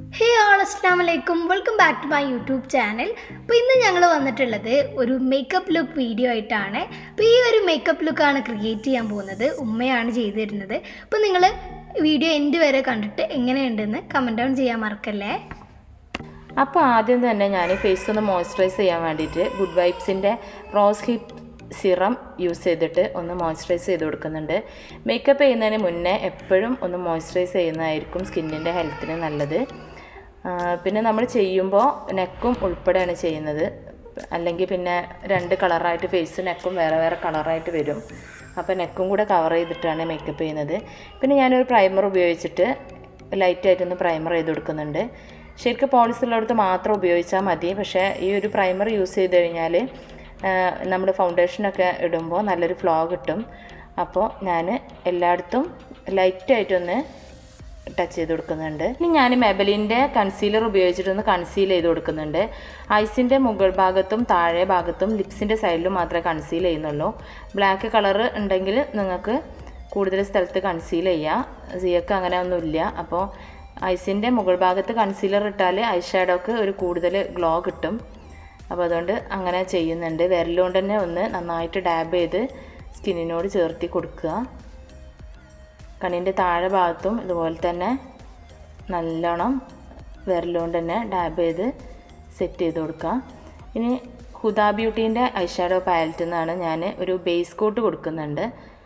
ഹേ all അസ്സാം വലൈക്കും welcome back to my YouTube channel അപ്പോൾ ഇന്ന് ഞങ്ങൾ വന്നിട്ടുള്ളത് ഒരു മേക്കപ്പ് ലുക്ക് വീഡിയോ ആയിട്ടാണ് അപ്പോൾ ഈ ഒരു മേക്കപ്പ് ലുക്കാണ് ക്രിയേറ്റ് ചെയ്യാൻ പോകുന്നത് ഉമ്മയാണ് ചെയ്തു തരുന്നത് അപ്പോൾ നിങ്ങൾ വീഡിയോ എൻഡ് വരെ കണ്ടിട്ട് എങ്ങനെയുണ്ടെന്ന് കമൻറ്റ് ഡൗൺ ചെയ്യാൻ മറക്കല്ലേ അപ്പോൾ ആദ്യം തന്നെ ഞാൻ ഫേസ് ഒന്ന് മോയ്സ്ചറൈസ് ചെയ്യാൻ വേണ്ടിയിട്ട് ഗുഡ് വൈബ്സിൻ്റെ റോസ് ഹിപ്പ് സിറം യൂസ് ചെയ്തിട്ട് ഒന്ന് മോയ്സ്ചറൈസ് ചെയ്ത് കൊടുക്കുന്നുണ്ട് മേക്കപ്പ് ചെയ്യുന്നതിന് മുന്നേ എപ്പോഴും ഒന്ന് മോയ്സ്ചറൈസ് ചെയ്യുന്നതായിരിക്കും സ്കിന്നിൻ്റെ ഹെൽത്തിന് നല്ലത് ആ, പിന്നെ നമ്മൾ ചെയ്യുമ്പോൾ നെക്കും ഉൾപ്പെടെയാണ് ചെയ്യുന്നത് അല്ലെങ്കിൽ പിന്നെ രണ്ട് കളറായിട്ട് ഫേസ് നെക്കും വേറെ വേറെ കളറായിട്ട് വരും അപ്പോൾ നെക്കും കൂടെ കവർ ചെയ്തിട്ടാണ് മേക്കപ്പ് ചെയ്യുന്നത് പിന്നെ ഞാനൊരു പ്രൈമർ ഉപയോഗിച്ചിട്ട് ലൈറ്റായിട്ടൊന്ന് പ്രൈമർ ചെയ്ത് കൊടുക്കുന്നുണ്ട് ശരിക്കും പോളിസ് ഉള്ളിടത്ത് മാത്രം ഉപയോഗിച്ചാൽ മതി പക്ഷേ ഈ ഒരു പ്രൈമർ യൂസ് ചെയ്ത് കഴിഞ്ഞാൽ നമ്മൾ ഫൗണ്ടേഷനൊക്കെ ഇടുമ്പോൾ നല്ലൊരു ഫ്ലോ കിട്ടും അപ്പോൾ ഞാൻ എല്ലായിടത്തും ലൈറ്റായിട്ടൊന്ന് ടച്ച് ചെയ്ത് കൊടുക്കുന്നുണ്ട് ഇനി ഞാൻ മെബലിൻ്റെ കൺസീലർ ഉപയോഗിച്ചിട്ടൊന്ന് കൺസീൽ ചെയ്ത് കൊടുക്കുന്നുണ്ട് ഐസിൻ്റെ മുകൾ ഭാഗത്തും താഴെ ഭാഗത്തും ലിപ്സിൻ്റെ സൈഡിലും മാത്രമേ കൺസീൽ ചെയ്യുന്നുള്ളൂ ബ്ലാക്ക് കളർ ഉണ്ടെങ്കിൽ നിങ്ങൾക്ക് കൂടുതൽ സ്ഥലത്ത് കൺസീൽ ചെയ്യാം സിയക്ക് അങ്ങനെ ഒന്നുമില്ല അപ്പോൾ ഐസിൻ്റെ മുകൾ ഭാഗത്ത് കൺസീലർ ഇട്ടാൽ ഐ ഷാഡോക്ക് ഒരു കൂടുതൽ ഗ്ലോ കിട്ടും അപ്പോൾ അതുകൊണ്ട് അങ്ങനെ ചെയ്യുന്നുണ്ട് വിരലുകൊണ്ട് തന്നെ ഒന്ന് നന്നായിട്ട് ഡാബ് ചെയ്ത് സ്കിന്നിനോട് ചേർത്തി കൊടുക്കുക കണ്ണിൻ്റെ താഴെ ഭാഗത്തും ഇതുപോലെ തന്നെ നല്ലോണം വിരലുകൊണ്ട് തന്നെ ഡാബ് ചെയ്ത് സെറ്റ് ചെയ്ത് കൊടുക്കുക ഇനി ഹുദ ബ്യൂട്ടീൻ്റെ ഐഷാഡോ പാലറ്റിൽ നിന്നാണ് ഞാൻ ഒരു ബേസ് കോട്ട് കൊടുക്കുന്നുണ്ട്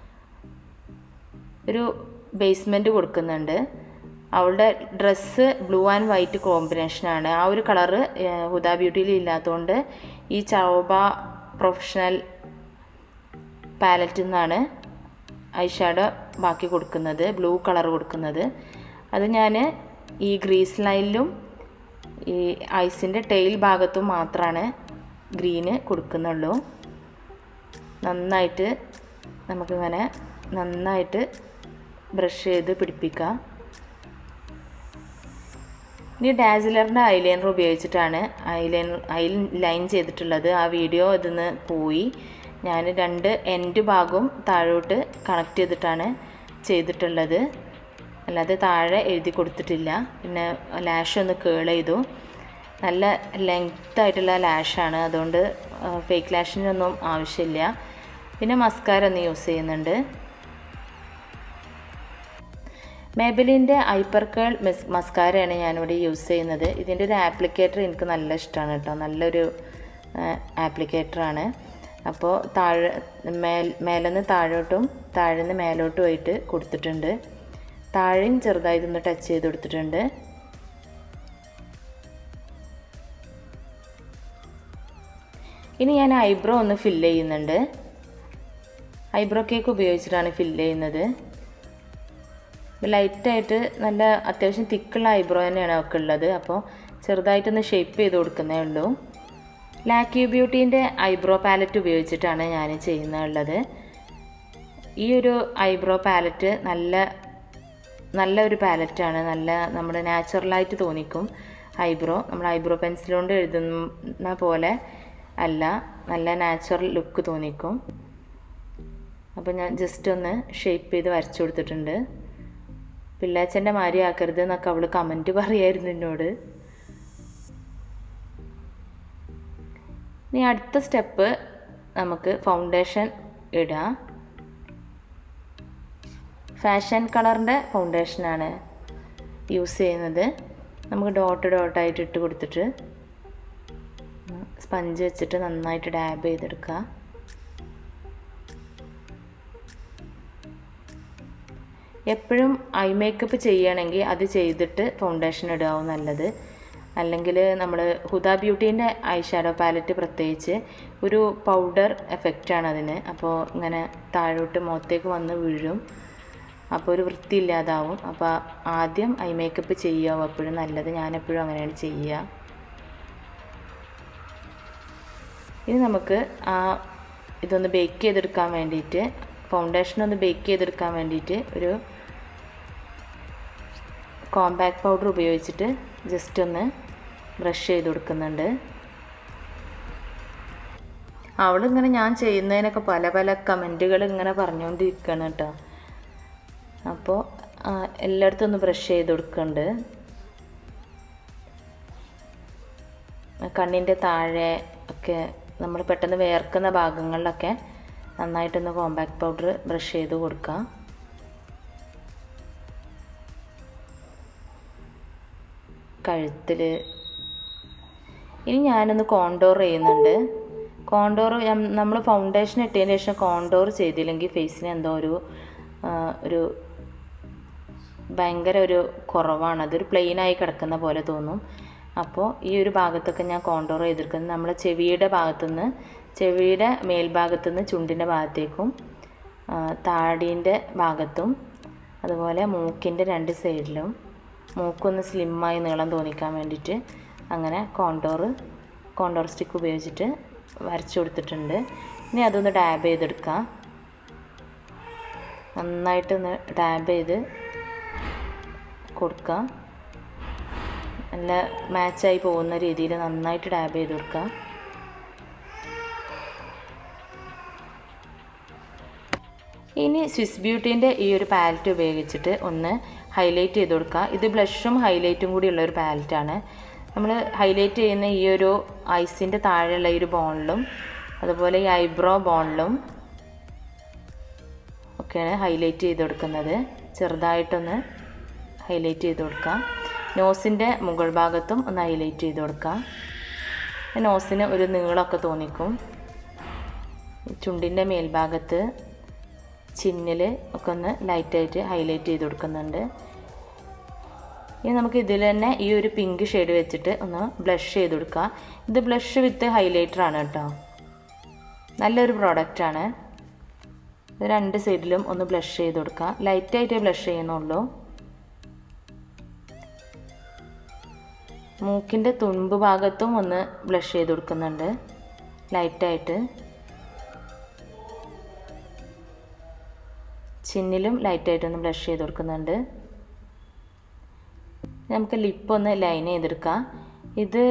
ഒരു ബേസ്മെൻറ്റ് കൊടുക്കുന്നുണ്ട് അവളുടെ ഡ്രസ്സ് ബ്ലൂ ആൻഡ് വൈറ്റ് കോമ്പിനേഷനാണ് ആ ഒരു കളറ് ഹുദ ബ്യൂട്ടിയിൽ ഇല്ലാത്തതുകൊണ്ട് ഈ ചൗബ പ്രൊഫഷണൽ പാലറ്റിൽ നിന്നാണ് ഐഷാഡോ ബാക്കി കൊടുക്കുന്നത് ബ്ലൂ കളർ കൊടുക്കുന്നത് അത് ഞാൻ ഈ ഗ്രീസ് ലൈനിലും ഈ ഐസിൻ്റെ ടെയിൽ ഭാഗത്തും മാത്രമാണ് ഗ്രീന് കൊടുക്കുന്നുള്ളൂ നന്നായിട്ട് നമുക്കിങ്ങനെ നന്നായിട്ട് ബ്രഷ് ചെയ്ത് പിടിപ്പിക്കാം ഇനി ഡാസിലറിൻ്റെ ഐലൈനർ ഉപയോഗിച്ചിട്ടാണ് ഐലൈൻ ഐ ലൈൻ ചെയ്തിട്ടുള്ളത് ആ വീഡിയോ ഇതിന്ന് പോയി ഞാൻ രണ്ട് എൻഡ് ഭാഗവും താഴോട്ട് കണക്ട് ചെയ്തിട്ടാണ് ചെയ്തിട്ടുള്ളത് അല്ലാതെ താഴെ എഴുതി കൊടുത്തിട്ടില്ല പിന്നെ ലാഷ് ഒന്ന് കേൾ ചെയ്തു നല്ല ലെങ്ത് ആയിട്ടുള്ള ലാഷാണ് അതുകൊണ്ട് ഫേക്ക് ലാഷിനൊന്നും ആവശ്യമില്ല പിന്നെ മസ്കാര ഒന്ന് യൂസ് ചെയ്യുന്നുണ്ട് മേബലിൻ്റെ ഹൈപ്പർ കേൾ മെസ് മസ്കാരയാണ് ഞാനിവിടെ യൂസ് ചെയ്യുന്നത് ഇതിൻ്റെ ഒരു ആപ്ലിക്കേറ്റർ എനിക്ക് നല്ല ഇഷ്ടമാണ് കേട്ടോ നല്ലൊരു ആപ്ലിക്കേറ്ററാണ് അപ്പോൾ താഴെ മേൽ മേലെന്ന് താഴോട്ടും താഴെന്ന് മേലോട്ടും ആയിട്ട് കൊടുത്തിട്ടുണ്ട് താഴെയും ചെറുതായിട്ടൊന്ന് ടച്ച് ചെയ്ത് കൊടുത്തിട്ടുണ്ട് ഇനി ഞാൻ ഐബ്രോ ഒന്ന് ഫില്ല് ചെയ്യുന്നുണ്ട് ഐബ്രോ കേക്ക് ഉപയോഗിച്ചിട്ടാണ് ഫില്ല് ചെയ്യുന്നത് ലൈറ്റായിട്ട് നല്ല അത്യാവശ്യം തിക്കുള്ള ഐബ്രോ തന്നെയാണ് അവൾക്ക് ഉള്ളത് അപ്പോൾ ചെറുതായിട്ടൊന്ന് ഷേപ്പ് ചെയ്ത് കൊടുക്കുന്നേ ഉള്ളൂ ലാക്കി ബ്യൂട്ടീൻ്റെ ഐബ്രോ പാലറ്റ് ഉപയോഗിച്ചിട്ടാണ് ഞാൻ ചെയ്യുന്നുള്ളത് ഈ ഒരു ഐബ്രോ പാലറ്റ് നല്ല നല്ല ഒരു പാലറ്റാണ് നല്ല നമ്മുടെ നാച്ചുറലായിട്ട് തോന്നിക്കും ഐബ്രോ നമ്മൾ ഐബ്രോ പെൻസിൽ കൊണ്ട് എഴുതുന്ന പോലെ അല്ല നല്ല നാച്ചുറൽ ലുക്ക് തോന്നിക്കും അപ്പോൾ ഞാൻ ജസ്റ്റ് ഒന്ന് ഷേപ്പ് ചെയ്ത് വരച്ചു കൊടുത്തിട്ടുണ്ട് പിള്ളാച്ചൻ്റെ മാരി ആക്കരുത് എന്നൊക്കെ അവൾ കമൻറ്റ് പറയായിരുന്നു എന്നോട് ഇനി അടുത്ത സ്റ്റെപ്പ് നമുക്ക് ഫൗണ്ടേഷൻ ഇടാം ഫാഷൻ കളറിൻ്റെ ഫൗണ്ടേഷനാണ് യൂസ് ചെയ്യുന്നത് നമുക്ക് ഡോട്ട് ഡോട്ടായിട്ട് ഇട്ട് കൊടുത്തിട്ട് സ്പഞ്ച് വെച്ചിട്ട് നന്നായിട്ട് ഡാബ് ചെയ്തെടുക്കുക എപ്പോഴും ഐ മേക്കപ്പ് ചെയ്യുകയാണെങ്കിൽ അത് ചെയ്തിട്ട് ഫൗണ്ടേഷൻ ഇടാവും നല്ലത് അല്ലെങ്കിൽ നമ്മൾ ഹുദ ബ്യൂട്ടീൻ്റെ ഐ ഷാഡോ പാലറ്റ് പ്രത്യേകിച്ച് ഒരു പൗഡർ എഫക്റ്റാണ് അതിന് അപ്പോൾ ഇങ്ങനെ താഴോട്ട് മുഖത്തേക്ക് വന്ന് വീഴും അപ്പോൾ ഒരു വൃത്തിയില്ലാതാവും അപ്പോൾ ആദ്യം ഐ മേക്കപ്പ് ചെയ്യുക എപ്പോഴും നല്ലത് ഞാനെപ്പോഴും അങ്ങനെയാണ് ചെയ്യുക ഇനി നമുക്ക് ആ ഇതൊന്ന് ബേക്ക് ചെയ്തെടുക്കാൻ വേണ്ടിയിട്ട് ഫൗണ്ടേഷൻ ഒന്ന് ബേക്ക് ചെയ്തെടുക്കാൻ വേണ്ടിയിട്ട് ഒരു കോമ്പാക്ട് പൗഡർ ഉപയോഗിച്ചിട്ട് ജസ്റ്റ് ഒന്ന് ബ്രഷ് ചെയ്ത് കൊടുക്കുന്നുണ്ട് അവളിങ്ങനെ ഞാൻ ചെയ്യുന്നതിനൊക്കെ പല പല കമൻറ്റുകൾ ഇങ്ങനെ പറഞ്ഞുകൊണ്ടിരിക്കുകയാണ് കേട്ടോ അപ്പോൾ എല്ലായിടത്തും ഒന്ന് ബ്രഷ് ചെയ്ത് കൊടുക്കുന്നുണ്ട് കണ്ണിൻ്റെ താഴെ ഒക്കെ നമ്മൾ പെട്ടെന്ന് വേർക്കുന്ന ഭാഗങ്ങളിലൊക്കെ നന്നായിട്ടൊന്ന് കോമ്പാക്ട് പൗഡർ ബ്രഷ് ചെയ്ത് കൊടുക്കുക കഴുത്തിൽ ഇനി ഞാനൊന്ന് കോണ്ടോർ ചെയ്യുന്നുണ്ട് കോണ്ടോർ നമ്മൾ ഫൗണ്ടേഷൻ ഇട്ടതിന് ശേഷം കോണ്ടോർ ചെയ്തില്ലെങ്കിൽ ഫേസിന് എന്തോ ഒരു ആ, ഒരു ഭയങ്കര ഒരു കുറവാണ് അതൊരു പ്ലെയിനായി കിടക്കുന്ന പോലെ തോന്നും അപ്പോൾ ഈ ഒരു ഭാഗത്തൊക്കെ ഞാൻ കോണ്ടോർ ചെയ്തെടുക്കുന്നത് നമ്മളെ ചെവിയുടെ ഭാഗത്തുനിന്ന് ചെവിയുടെ മേൽഭാഗത്തുനിന്ന് ചുണ്ടിൻ്റെ ഭാഗത്തേക്കും ആ, താടീൻ്റെ ഭാഗത്തും അതുപോലെ മൂക്കിൻ്റെ രണ്ട് സൈഡിലും മൂക്കൊന്ന് സ്ലിമ്മായി നീളം തോന്നിക്കാൻ വേണ്ടിയിട്ട് അങ്ങനെ കോണ്ടോർ കോണ്ടോർ സ്റ്റിക്ക് ഉപയോഗിച്ചിട്ട് വരച്ചു കൊടുത്തിട്ടുണ്ട് ഇനി അതൊന്ന് ഡാബ് ചെയ്തെടുക്കാം നന്നായിട്ടൊന്ന് ഡാബ് ചെയ്ത് കൊടുക്കാം നല്ല മാച്ചായി പോകുന്ന രീതിയിൽ നന്നായിട്ട് ഡാബ് ചെയ്ത് കൊടുക്കാം ഇനി സ്വിസ് ബ്യൂട്ടീൻ്റെ ഈ ഒരു പാലറ്റ് ഉപയോഗിച്ചിട്ട് ഒന്ന് ഹൈലൈറ്റ് ചെയ്ത് കൊടുക്കുക ഇത് ബ്ലഷും ഹൈലൈറ്റും കൂടിയുള്ള ഒരു പാലറ്റാണ് നമ്മൾ ഹൈലൈറ്റ് ചെയ്യുന്ന ഈ ഒരു ഐസിൻ്റെ താഴെയുള്ള ഈ ഒരു ബോണിലും അതുപോലെ ഈ ഐബ്രോ ബോണിലും ഒക്കെയാണ് ഹൈലൈറ്റ് ചെയ്ത് കൊടുക്കുന്നത് ചെറുതായിട്ടൊന്ന് ഹൈലൈറ്റ് ചെയ്ത് കൊടുക്കുക നോസിൻ്റെ മുകൾ ഭാഗത്തും ഒന്ന് ഹൈലൈറ്റ് ചെയ്ത് കൊടുക്കുക നോസിന് ഒരു നീളമൊക്കെ തോന്നിക്കും ചുണ്ടിൻ്റെ മേൽഭാഗത്ത് ചിന്നിൽ ഒക്കെ ഒന്ന് ലൈറ്റായിട്ട് ഹൈലൈറ്റ് ചെയ്ത് കൊടുക്കുന്നുണ്ട് ഇനി നമുക്ക് ഇതിൽ തന്നെ ഈ ഒരു പിങ്ക് ഷെയ്ഡ് വെച്ചിട്ട് ഒന്ന് ബ്ലഷ് ചെയ്ത് കൊടുക്കുക ഇത് ബ്ലഷ് വിത്ത് ഹൈലൈറ്റർ ആണ് കേട്ടോ നല്ലൊരു പ്രോഡക്റ്റാണ് ഇത് രണ്ട് സൈഡിലും ഒന്ന് ബ്ലഷ് ചെയ്ത് കൊടുക്കുക ലൈറ്റായിട്ടേ ബ്ലഷ് ചെയ്യുന്നുള്ളൂ മൂക്കിൻ്റെ തുമ്പ് ഭാഗത്തും ഒന്ന് ബ്ലഷ് ചെയ്ത് കൊടുക്കുന്നുണ്ട് ലൈറ്റായിട്ട് ചിന്നിലും ലൈറ്റായിട്ടൊന്ന് ബ്ലഷ് ചെയ്ത് കൊടുക്കുന്നുണ്ട് നമുക്ക് ലിപ്പ് ഒന്ന് ലൈൻ ചെയ്തെടുക്കാം ഇത്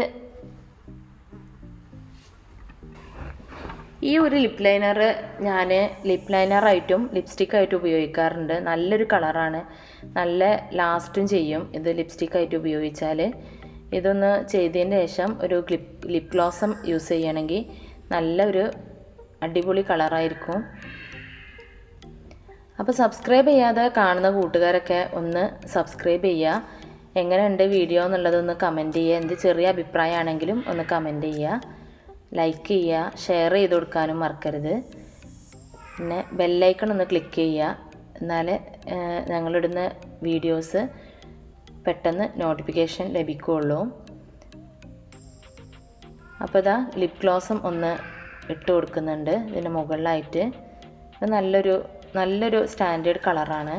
ഈ ഒരു ലിപ്പ് ലൈനർ ഞാൻ ലിപ്പ് ലൈനറായിട്ടും ലിപ്സ്റ്റിക്കായിട്ടും ഉപയോഗിക്കാറുണ്ട് നല്ലൊരു കളറാണ് നല്ല ലാസ്റ്റും ചെയ്യും ഇത് ലിപ്സ്റ്റിക്കായിട്ട് ഉപയോഗിച്ചാൽ ഇതൊന്ന് ചെയ്തതിന് ശേഷം ഒരു ലിപ് ലിപ് ഗ്ലോസം യൂസ് ചെയ്യണമെങ്കിൽ നല്ലൊരു അടിപൊളി കളറായിരിക്കും അപ്പോൾ സബ്സ്ക്രൈബ് ചെയ്യാതെ കാണുന്ന കൂട്ടുകാരൊക്കെ ഒന്ന് സബ്സ്ക്രൈബ് ചെയ്യുക എങ്ങനെയുണ്ട് വീഡിയോ എന്നുള്ളതൊന്ന് കമൻറ്റ് ചെയ്യുക എന്ത് ചെറിയ അഭിപ്രായമാണെങ്കിലും ഒന്ന് കമൻറ്റ് ചെയ്യുക ലൈക്ക് ചെയ്യുക ഷെയർ ചെയ്ത് കൊടുക്കാനും മറക്കരുത് പിന്നെ ബെല്ലൈക്കൺ ഒന്ന് ക്ലിക്ക് ചെയ്യുക എന്നാൽ ഞങ്ങളിടുന്ന വീഡിയോസ് പെട്ടെന്ന് നോട്ടിഫിക്കേഷൻ ലഭിക്കുകയുള്ളൂ അപ്പോൾ ഇതാ ലിപ് ഗ്ലോസും ഒന്ന് ഇട്ട് കൊടുക്കുന്നുണ്ട് ഇതിൻ്റെ മുകളിലായിട്ട് ഇത് നല്ലൊരു നല്ലൊരു സ്റ്റാൻഡേർഡ് കളറാണ്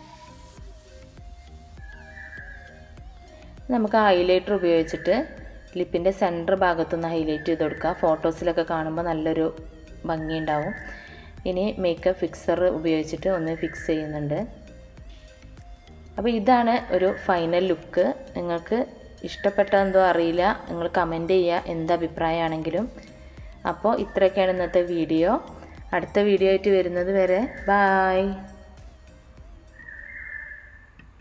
നമുക്ക് ഹൈലൈറ്റർ ഉപയോഗിച്ചിട്ട് ലിപ്പിൻ്റെ സെൻറ്റർ ഭാഗത്തുനിന്ന് ഹൈലൈറ്റ് ചെയ്ത് കൊടുക്കുക ഫോട്ടോസിലൊക്കെ കാണുമ്പോൾ നല്ലൊരു ഭംഗിയുണ്ടാവും ഇനി മേക്കപ്പ് ഫിക്സർ ഉപയോഗിച്ചിട്ട് ഒന്ന് ഫിക്സ് ചെയ്യുന്നുണ്ട് അപ്പോൾ ഇതാണ് ഒരു ഫൈനൽ ലുക്ക് നിങ്ങൾക്ക് ഇഷ്ടപ്പെട്ടതെന്തോ അറിയില്ല നിങ്ങൾ കമൻറ്റ് ചെയ്യുക എന്ത് അഭിപ്രായമാണെങ്കിലും അപ്പോൾ ഇത്രയൊക്കെയാണ് ഇന്നത്തെ വീഡിയോ അടുത്ത വീഡിയോ ആയിട്ട് വരുന്നത് വരെ ബായ്